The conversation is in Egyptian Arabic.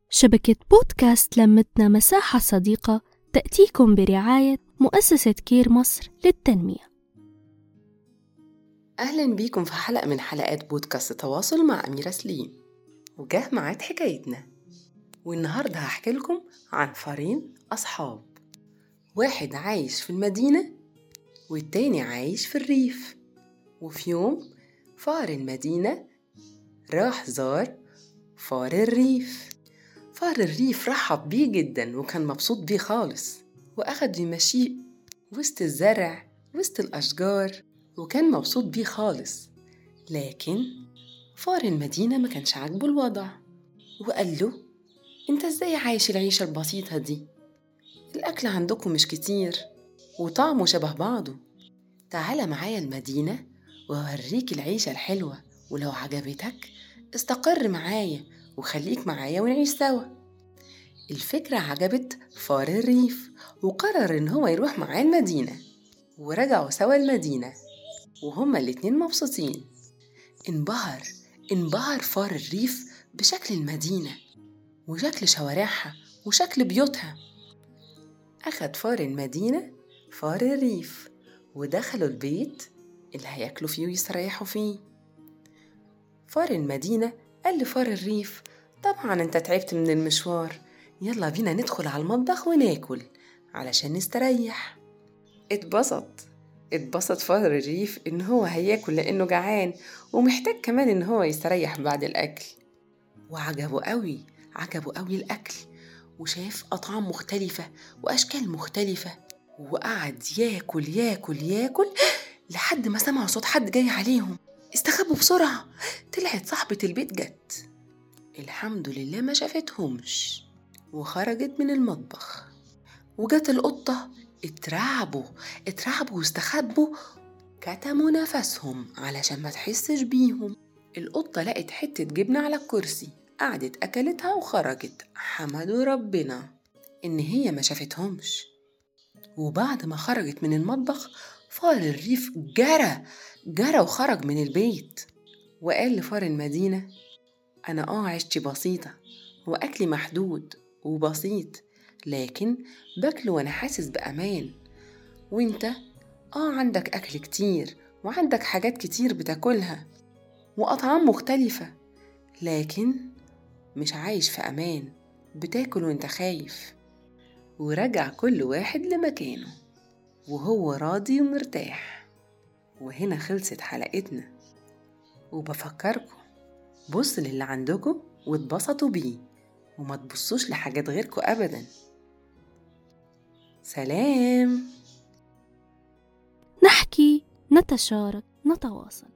شبكة بودكاست لمتنا مساحة صديقة تأتيكم برعاية مؤسسة كير مصر للتنمية أهلا بيكم في حلقة من حلقات بودكاست تواصل مع أميرة سليم وجه معاد حكايتنا والنهاردة هحكي لكم عن فارين أصحاب واحد عايش في المدينة والتاني عايش في الريف وفي يوم فار المدينة راح زار فار الريف فار الريف رحب بيه جدا وكان مبسوط بيه خالص وأخد يمشيه وسط الزرع وسط الأشجار وكان مبسوط بيه خالص لكن فار المدينة ما كانش عاجبه الوضع وقال له انت ازاي عايش العيشة البسيطة دي الأكل عندكم مش كتير وطعمه شبه بعضه تعال معايا المدينة وأوريك العيشة الحلوة ولو عجبتك استقر معايا وخليك معايا ونعيش سوا الفكرة عجبت فار الريف وقرر إن هو يروح معاه المدينة ورجعوا سوا المدينة وهما الاتنين مبسوطين انبهر انبهر فار الريف بشكل المدينة وشكل شوارعها وشكل بيوتها أخد فار المدينة فار الريف ودخلوا البيت اللي هياكلوا فيه ويستريحوا فيه فار المدينة قال لفار الريف طبعا انت تعبت من المشوار يلا بينا ندخل على المطبخ وناكل علشان نستريح اتبسط اتبسط فار الريف ان هو هياكل لانه جعان ومحتاج كمان ان هو يستريح بعد الاكل وعجبه قوي عجبه قوي الاكل وشاف اطعام مختلفة واشكال مختلفة وقعد ياكل ياكل ياكل لحد ما سمعوا صوت حد جاي عليهم استخبوا بسرعة طلعت صاحبة البيت جت الحمد لله ما شافتهمش وخرجت من المطبخ وجت القطة اترعبوا اترعبوا واستخبوا كتموا نفسهم علشان ما تحسش بيهم القطة لقت حتة جبنة على الكرسي قعدت أكلتها وخرجت حمدوا ربنا إن هي ما شافتهمش وبعد ما خرجت من المطبخ فار الريف جرى جرى وخرج من البيت وقال لفار المدينة أنا آه عشتي بسيطة وأكلي محدود وبسيط لكن باكله وأنا حاسس بأمان وإنت آه عندك أكل كتير وعندك حاجات كتير بتاكلها وأطعام مختلفة لكن مش عايش في أمان بتاكل وإنت خايف ورجع كل واحد لمكانه وهو راضي ومرتاح وهنا خلصت حلقتنا وبفكركم بص للي عندكم واتبسطوا بيه وما تبصوش لحاجات غيركم أبدا سلام نحكي نتشارك نتواصل